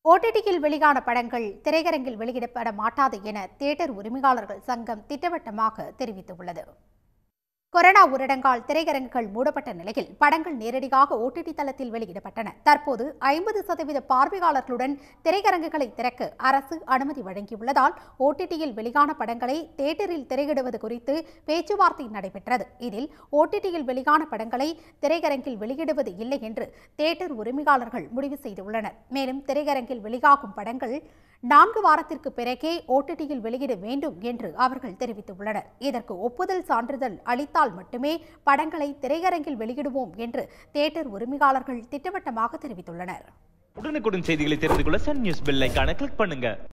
ஓடிடியில் வெளியான படங்கள் திரையரங்கில் வெளியிடப்பட மாட்டாது என தியேட்டர் உரிமையாளர்கள் சங்கம் திட்டவட்டமாக தெரிவித்துள்ளது கொரோனா ஊரடங்கால் திரையரங்குகள் மூடப்பட்ட நிலையில் படங்கள் நேரடியாக ஓடிடி தளத்தில் வெளியிடப்பட்டன தற்போது ஐம்பது சதவீத பார்வையாளர்களுடன் திரையரங்குகளை திறக்க அரசு அனுமதி வழங்கியுள்ளதால் ஓடிடியில் வெளியான படங்களை தியேட்டரில் திரையிடுவது குறித்து பேச்சுவார்த்தை நடைபெற்றது இதில் ஓடிடியில் வெளியான படங்களை திரையரங்கில் வெளியிடுவது இல்லை என்று தியேட்டர் உரிமையாளர்கள் முடிவு செய்துள்ளனர் மேலும் திரையரங்கில் வெளியாகும் படங்கள் நான்கு வாரத்திற்கு பிறகே ஓடிடியில் வெளியிட வேண்டும் என்று அவர்கள் தெரிவித்துள்ளனர் இதற்கு ஒப்புதல் சான்றிதழ் அளித்தால் மட்டுமே படங்களை திரையரங்கில் வெளியிடுவோம் என்று தியேட்டர் உரிமையாளர்கள் திட்டவட்டமாக தெரிவித்துள்ளனர் உடனுக்குடன் செய்திகளை தெரிந்து கொள்ள சன் நியூஸ் பெல் ஐகானை கிளிக் பண்ணுங்க